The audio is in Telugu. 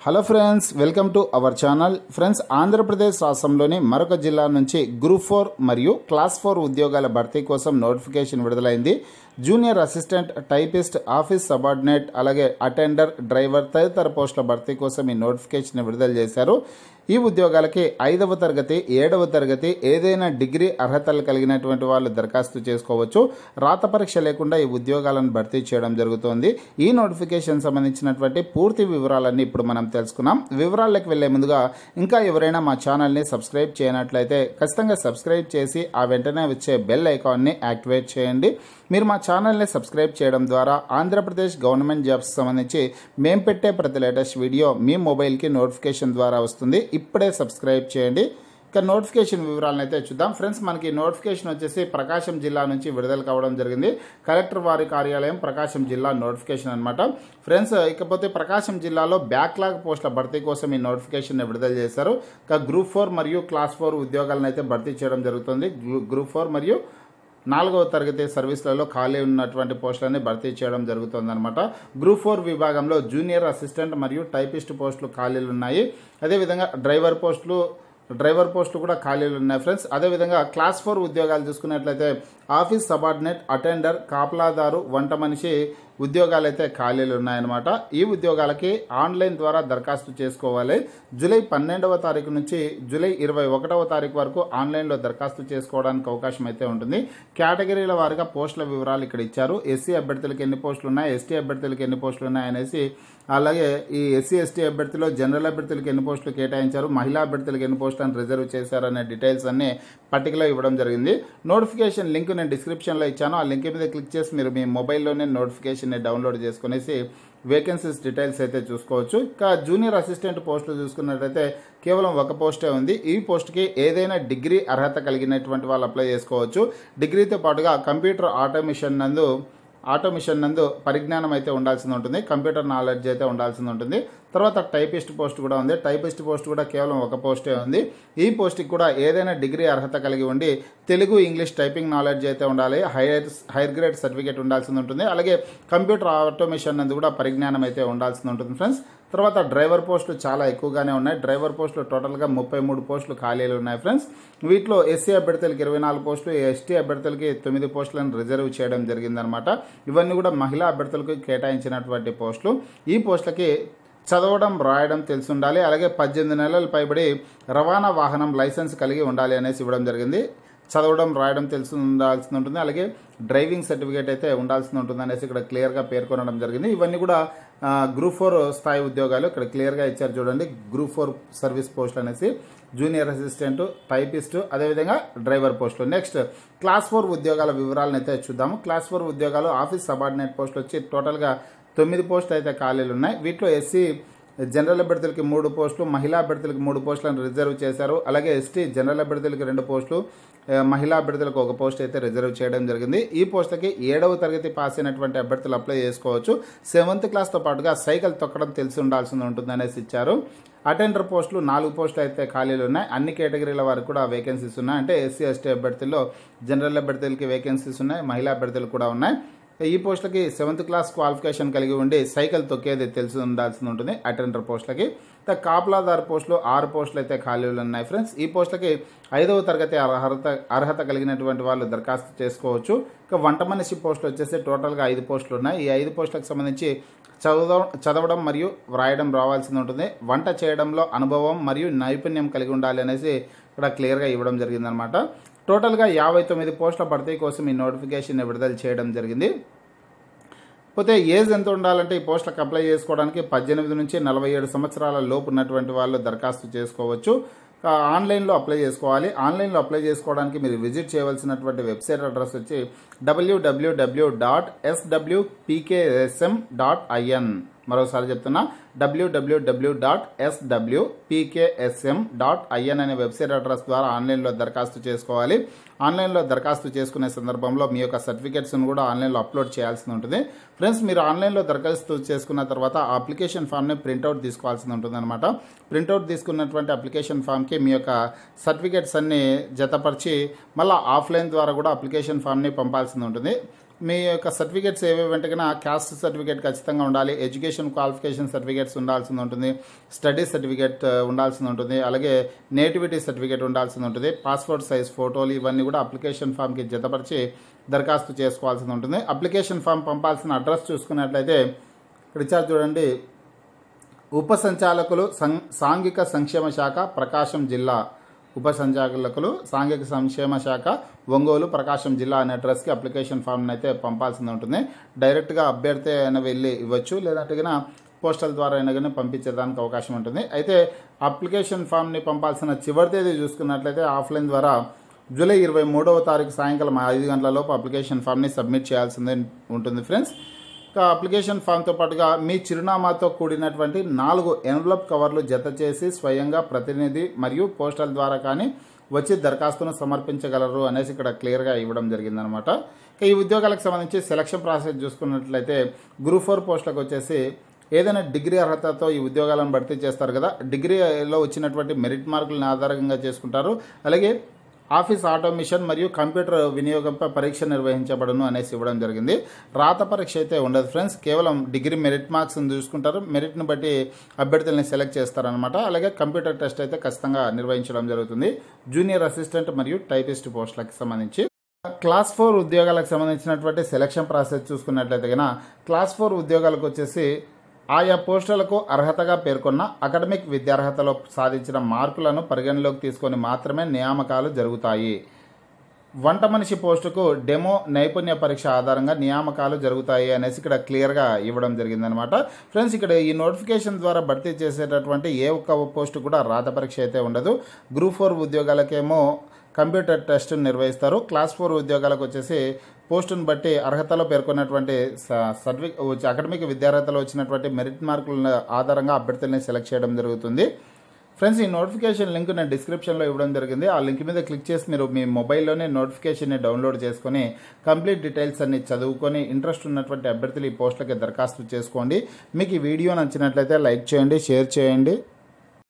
hello friends welcome to our channel friends Andhra Pradesh రాష్ట్రంలోని మరొక జిల్లా నుంచి గ్రూప్ ఫోర్ మరియు క్లాస్ ఫోర్ ఉద్యోగాల భర్తీ కోసం నోటిఫికేషన్ విడుదలైంది junior assistant typist office subordinate అలాగే అటెండర్ డ్రైవర్ తదితర పోస్టుల భర్తీ కోసం ఈ నోటిఫికేషన్ విడుదల చేశారు ఈ ఉద్యోగాలకి ఐదవ తరగతి ఏడవ తరగతి ఏదైనా డిగ్రీ అర్హతలు కలిగినటువంటి వాళ్ళు దరఖాస్తు చేసుకోవచ్చు రాత పరీక్ష లేకుండా ఈ ఉద్యోగాలను భర్తీ చేయడం జరుగుతోంది ఈ నోటిఫికేషన్ సంబంధించినటువంటి పూర్తి వివరాలన్నీ ఇప్పుడు మనం తెలుసుకున్నాం వివరాల్లోకి వెళ్లే ముందుగా ఇంకా ఎవరైనా మా ఛానల్ని సబ్స్క్రైబ్ చేయనట్లయితే ఖచ్చితంగా సబ్స్క్రైబ్ చేసి ఆ వెంటనే వచ్చే బెల్ ఐకాన్ని యాక్టివేట్ చేయండి మీరు మా ఛానల్ని సబ్స్క్రైబ్ చేయడం ద్వారా ఆంధ్రప్రదేశ్ గవర్నమెంట్ జాబ్స్ సంబంధించి మేము పెట్టే ప్రతి లేటెస్ట్ వీడియో మీ మొబైల్కి నోటిఫికేషన్ ద్వారా వస్తుంది ఇప్పుడే సబ్స్క్రైబ్ చేయండి ఇక నోటిఫికేషన్ వివరాలను అయితే చూద్దాం ఫ్రెండ్స్ మనకి నోటిఫికేషన్ వచ్చేసి ప్రకాశం జిల్లా నుంచి విడుదల కావడం జరిగింది కలెక్టర్ వారి కార్యాలయం ప్రకాశం జిల్లా నోటిఫికేషన్ అనమాట ఫ్రెండ్స్ ఇకపోతే ప్రకాశం జిల్లాలో బ్యాక్లాగ్ పోస్టుల భర్తీ కోసం ఈ నోటిఫికేషన్ విడుదల చేశారు ఇక గ్రూప్ ఫోర్ మరియు క్లాస్ ఫోర్ ఉద్యోగాలను అయితే భర్తీ చేయడం జరుగుతుంది గ్రూప్ ఫోర్ మరియు నాలుగవ తరగతి సర్వీసులలో ఖాళీ ఉన్నటువంటి పోస్టులని భర్తీ చేయడం జరుగుతుందన్నమాట గ్రూప్ ఫోర్ విభాగంలో జూనియర్ అసిస్టెంట్ మరియు టైపిస్ట్ పోస్టులు ఖాళీలు ఉన్నాయి అదేవిధంగా డ్రైవర్ పోస్టులు డ్రైవర్ పోస్టులు కూడా ఖాళీలు ఉన్నాయి ఫ్రెండ్స్ అదేవిధంగా క్లాస్ ఫోర్ ఉద్యోగాలు చూసుకున్నట్లయితే ఆఫీస్ సబార్డినేట్ అటెండర్ కాపలాదారు వంట మనిషి ఉద్యోగాలు అయితే ఖాళీలు ఉన్నాయన్నమాట ఈ ఉద్యోగాలకి ఆన్లైన్ ద్వారా దరఖాస్తు చేసుకోవాలి జూలై పన్నెండవ తారీఖు నుంచి జూలై ఇరవై ఒకటవ తారీఖు వరకు ఆన్లైన్లో దరఖాస్తు చేసుకోవడానికి అవకాశం అయితే ఉంటుంది కేటగిరీల వారిగా పోస్టుల వివరాలు ఇక్కడ ఇచ్చారు ఎస్సీ అభ్యర్థులకు ఎన్ని పోస్టులు ఉన్నాయి ఎస్టీ అభ్యర్థులకు ఎన్ని పోస్టులు ఉన్నాయి అనేసి అలాగే ఈ ఎస్సీ ఎస్టీ అభ్యర్థిలో జనరల్ అభ్యర్థులకు ఎన్ని పోస్టులు కేటాయించారు మహిళా అభ్యర్థులకు ఎన్ని పోస్టులను రిజర్వ్ చేశారనే డీటెయిల్స్ అన్ని పట్టికలో ఇవ్వడం జరిగింది నోటిఫికేషన్ లింక్ నేను డిస్క్రిప్షన్లో ఇచ్చాను ఆ లింక్ మీద క్లిక్ చేసి మీరు మీ మొబైల్లోనే నోటిఫికేషన్ని డౌన్లోడ్ చేసుకునేసి వేకెన్సీస్ డీటెయిల్స్ అయితే చూసుకోవచ్చు ఇక జూనియర్ అసిస్టెంట్ పోస్టులు చూసుకున్నట్లయితే కేవలం ఒక పోస్టే ఉంది ఈ పోస్ట్కి ఏదైనా డిగ్రీ అర్హత కలిగినటువంటి వాళ్ళు అప్లై చేసుకోవచ్చు డిగ్రీతో పాటుగా కంప్యూటర్ ఆటోమేషన్ నందు ఆటోమిషన్ నందు పరిజ్ఞానం అయితే ఉండాల్సి ఉంటుంది కంప్యూటర్ నాలెడ్జ్ అయితే ఉండాల్సి ఉంటుంది తర్వాత టైపిస్ట్ పోస్ట్ కూడా ఉంది టైపిస్ట్ పోస్ట్ కూడా కేవలం ఒక పోస్టే ఉంది ఈ పోస్ట్కి కూడా ఏదైనా డిగ్రీ అర్హత కలిగి ఉండి తెలుగు ఇంగ్లీష్ టైపింగ్ నాలెడ్జ్ అయితే ఉండాలి హైయర్ హైర్ గ్రేడ్ సర్టిఫికేట్ ఉండాల్సి ఉంటుంది అలాగే కంప్యూటర్ ఆటోమేషన్ నందు కూడా పరిజ్ఞానం అయితే ఉండాల్సి ఉంటుంది ఫ్రెండ్స్ తర్వాత డ్రైవర్ పోస్టులు చాలా ఎక్కువగానే ఉన్నాయి డ్రైవర్ పోస్టులు టోటల్గా ముప్పై మూడు పోస్టులు ఖాళీలు ఉన్నాయి ఫ్రెండ్స్ వీటిలో ఎస్సీ అభ్యర్థులకి ఇరవై నాలుగు పోస్టులు ఎస్టీ అభ్యర్థులకి తొమ్మిది పోస్టులను రిజర్వ్ చేయడం జరిగిందనమాట ఇవన్నీ కూడా మహిళా అభ్యర్థులకు కేటాయించినటువంటి పోస్టులు ఈ పోస్టులకి చదవడం రాయడం తెలిసి ఉండాలి అలాగే పద్దెనిమిది నెలలు పైబడి రవాణా వాహనం లైసెన్స్ కలిగి ఉండాలి అనేసి ఇవ్వడం జరిగింది చదవడం రాయడం తెలిసి ఉండాల్సి ఉంటుంది అలాగే డ్రైవింగ్ సర్టిఫికేట్ అయితే ఉండాల్సి ఉంటుంది అనేసి ఇక్కడ క్లియర్గా పేర్కొనడం జరిగింది ఇవన్నీ కూడా గ్రూప్ ఫోర్ స్థాయి ఉద్యోగాలు ఇక్కడ క్లియర్గా ఇచ్చారు చూడండి గ్రూప్ ఫోర్ సర్వీస్ పోస్ట్ అనేసి జూనియర్ అసిస్టెంట్ టైపిస్ట్ అదేవిధంగా డ్రైవర్ పోస్టులు నెక్స్ట్ క్లాస్ ఫోర్ ఉద్యోగాల వివరాలను అయితే చూద్దాము క్లాస్ ఫోర్ ఉద్యోగాలు ఆఫీస్ సబార్డినేట్ పోస్టులు వచ్చి టోటల్గా తొమ్మిది పోస్టులు అయితే ఖాళీలు ఉన్నాయి వీటిలో ఎస్సీ జనరల్ అభ్యర్థులకి మూడు పోస్టులు మహిళా అభ్యర్థులకి మూడు పోస్టులను రిజర్వ్ చేశారు అలాగే ఎస్టీ జనరల్ అభ్యర్థులకి రెండు పోస్టులు మహిళా అభ్యర్థులకు ఒక పోస్ట్ అయితే రిజర్వ్ చేయడం జరిగింది ఈ పోస్టులకి ఏడవ తరగతి పాస్ అయినటువంటి అభ్యర్థులు అప్లై చేసుకోవచ్చు సెవెంత్ క్లాస్తో పాటుగా సైకిల్ తొక్కడం తెలిసి ఉండాల్సి ఉంటుంది అనేసి ఇచ్చారు అటెండర్ పోస్టులు నాలుగు పోస్టులు అయితే ఖాళీలు ఉన్నాయి అన్ని కేటగిరీల వారికి కూడా వేకెన్సీస్ ఉన్నాయి అంటే ఎస్సీ ఎస్టీ అభ్యర్థుల్లో జనరల్ అభ్యర్థులకి వేకెన్సీస్ ఉన్నాయి మహిళా అభ్యర్థులు కూడా ఉన్నాయి ఈ పోస్టులకి సెవెంత్ క్లాస్ క్వాలిఫికేషన్ కలిగి ఉండి సైకిల్ తొక్కేది తెలిసి ఉండాల్సి ఉంటుంది అటెండర్ పోస్టులకి కాపలాదార్ పోస్టులు ఆరు పోస్టులు అయితే ఖాళీలు ఉన్నాయి ఫ్రెండ్స్ ఈ పోస్టులకి ఐదవ తరగతి అర్హత అర్హత కలిగినటువంటి వాళ్ళు దరఖాస్తు చేసుకోవచ్చు ఇక వంట మనిషి పోస్టులు వచ్చేసి టోటల్గా ఐదు పోస్టులు ఉన్నాయి ఈ ఐదు పోస్టులకు సంబంధించి చదవడం చదవడం మరియు వ్రాయడం రావాల్సి ఉంటుంది వంట చేయడంలో అనుభవం మరియు నైపుణ్యం కలిగి ఉండాలి అనేసి ఇక్కడ క్లియర్గా ఇవ్వడం జరిగిందనమాట టోటల్గా యాభై తొమ్మిది పోస్టుల భర్తీ కోసం ఈ నోటిఫికేషన్ విడుదల చేయడం జరిగింది పోతే ఏజ్ ఎంత ఉండాలంటే ఈ పోస్టులకు అప్లై చేసుకోవడానికి పద్దెనిమిది నుంచి నలభై ఏడు సంవత్సరాల లోపు ఉన్నటువంటి వాళ్ళు దరఖాస్తు చేసుకోవచ్చు ఆన్లైన్లో అప్లై చేసుకోవాలి ఆన్లైన్లో అప్లై చేసుకోవడానికి మీరు విజిట్ చేయవలసినటువంటి వెబ్సైట్ అడ్రస్ వచ్చి WWW dot SWPKSM dot IN మరోసారి చెప్తున్నా WWW dot SWPKSM dot IN అనే వెబ్సైట్ అడ్రస్ ద్వారా ఆన్లైన్లో దరఖాస్తు చేసుకోవాలి ఆన్లైన్లో దరఖాస్తు చేసుకునే సందర్భంలో మీ యొక్క సర్టిఫికేట్స్ను కూడా ఆన్లైన్లో అప్లోడ్ చేయాల్సి ఉంటుంది ఫ్రెండ్స్ మీరు ఆన్లైన్లో దరఖాస్తు చేసుకున్న తర్వాత ఆ అప్లికేషన్ ఫామ్ని ప్రింట్అవుట్ తీసుకోవాల్సి ఉంటుంది అనమాట ప్రింట్అవుట్ తీసుకున్నటువంటి అప్లికేషన్ ఫామ్కి మీ యొక్క సర్టిఫికేట్స్ అన్ని జతపరిచి మళ్ళీ ఆఫ్లైన్ ద్వారా కూడా అప్లికేషన్ ఫామ్ని పంపాల్సి ఉంటుంది మీ యొక్క సర్టిఫికేట్స్ ఏవేవి అంటే కన్నా క్యాస్ట్ సర్టిఫికేట్ ఖచ్చితంగా ఉండాలి ఎడ్యుకేషన్ క్వాలిఫికేషన్ సర్టిఫికేట్స్ ఉండాల్సి ఉంటుంది స్టడీ సర్టిఫికేట్ ఉండాల్సి ఉంటుంది అలాగే నేటివిటీ సర్టిఫికేట్ ఉండాల్సి ఉంటుంది పాస్పోర్ట్ సైజ్ ఫోటోలు ఇవన్నీ కూడా అప్లికేషన్ ఫామ్కి జతపరిచి దరఖాస్తు చేసుకోవాల్సి ఉంటుంది అప్లికేషన్ ఫామ్ పంపాల్సిన అడ్రస్ చూసుకున్నట్లయితే ఇక్కడ ఇచ్చారు చూడండి ఉప సంచాలకులు సం- సాంఘిక సంక్షేమ శాఖ ప్రకాశం జిల్లా ఉప సంచాలకులు సాంఘిక సంక్షేమ శాఖ ఒంగోలు ప్రకాశం జిల్లా అనే అడ్రస్కి అప్లికేషన్ ఫామ్ని అయితే పంపాల్సి ఉంటుంది డైరెక్ట్గా అభ్యర్థి అయినా వెళ్ళి ఇవ్వచ్చు లేదంటే కనుక పోస్టల్ ద్వారా అయినా కానీ పంపించేదానికి అవకాశం ఉంటుంది అయితే అప్లికేషన్ ఫామ్ని పంపాల్సిన చివరి తేదీ చూసుకున్నట్లయితే ఆఫ్లైన్ ద్వారా జూలై ఇరవై మూడవ తారీఖు సాయంకాలం ఐదు గంటల లోపు అప్లికేషన్ ఫామ్ని సబ్మిట్ చేయాల్సిందే ఉంటుంది ఫ్రెండ్స్ ఇక అప్లికేషన్ ఫామ్తో పాటుగా మీ చిరునామాతో కూడినటువంటి నాలుగు ఎన్వలప్ కవర్లు జత చేసి స్వయంగా ప్రతినిధి మరియు పోస్టల్ ద్వారా కానీ వచ్చి దరఖాస్తును సమర్పించగలరు అనేసి ఇక్కడ క్లియర్గా ఇవ్వడం జరిగిందనమాట ఇక ఈ ఉద్యోగాలకు సంబంధించి సెలక్షన్ ప్రాసెస్ చూసుకున్నట్లయితే గ్రూప్ ఫోర్ పోస్టులకు వచ్చేసి ఏదైనా డిగ్రీ అర్హతతో ఈ ఉద్యోగాలను భర్తీ చేస్తారు కదా డిగ్రీలో వచ్చినటువంటి మెరిట్ మార్కులను ఆధారంగా చేసుకుంటారు అలాగే ఆఫీస్ ఆటోమేషన్ మరియు కంప్యూటర్ వినియోగంపై పరీక్ష నిర్వహించబడును అనేసి ఇవ్వడం జరిగింది రాత పరీక్ష అయితే ఉండదు ఫ్రెండ్స్ కేవలం డిగ్రీ మెరిట్ మార్క్స్ చూసుకుంటారు మెరిట్ని బట్టి అభ్యర్థుల్ని సెలెక్ట్ చేస్తారనమాట అలాగే కంప్యూటర్ టెస్ట్ అయితే ఖచ్చితంగా నిర్వహించడం జరుగుతుంది జూనియర్ అసిస్టెంట్ మరియు టైపిస్ట్ పోస్టులకు సంబంధించి క్లాస్ ఫోర్ ఉద్యోగాలకు సంబంధించినటువంటి సెలక్షన్ ప్రాసెస్ చూసుకున్నట్లయితే కనుక క్లాస్ ఫోర్ ఉద్యోగాలకు వచ్చేసి ఆయా పోస్టులకు అర్హతగా పేర్కొన్న అకాడమిక్ విద్యార్హతలో సాధించిన మార్కులను పరిగణలోకి తీసుకొని మాత్రమే నియామకాలు జరుగుతాయి వంట మనిషి పోస్టుకు డెమో నైపుణ్య పరీక్ష ఆధారంగా నియామకాలు జరుగుతాయి అనేసి ఇక్కడ క్లియర్గా ఇవ్వడం జరిగిందనమాట ఫ్రెండ్స్ ఇక్కడ ఈ నోటిఫికేషన్ ద్వారా భర్తీ చేసేటటువంటి ఏ ఒక్క పోస్టు కూడా రాత పరీక్ష అయితే ఉండదు గ్రూప్ ఫోర్ ఉద్యోగాలకేమో కంప్యూటర్ టెస్ట్ నిర్వహిస్తారు క్లాస్ ఫోర్ ఉద్యోగాలకు వచ్చేసి పోస్టును బట్టి అర్హతలో పేర్కొన్నటువంటి సర్వి అకాడమిక్ విద్యార్హతలో వచ్చినటువంటి మెరిట్ మార్కుల ఆధారంగా అభ్యర్థుల్ని సెలెక్ట్ చేయడం జరుగుతుంది ఫ్రెండ్స్ ఈ నోటిఫికేషన్ లింక్ నేను డిస్క్రిప్షన్లో ఇవ్వడం జరిగింది ఆ లింక్ మీద క్లిక్ చేసి మీరు మీ మొబైల్లోనే నోటిఫికేషన్ని డౌన్లోడ్ చేసుకొని కంప్లీట్ డీటెయిల్స్ అన్ని చదువుకొని ఇంట్రెస్ట్ ఉన్నటువంటి అభ్యర్థులు ఈ పోస్టులకి దరఖాస్తు చేసుకోండి మీకు ఈ వీడియో నచ్చినట్లయితే లైక్ చేయండి షేర్ చేయండి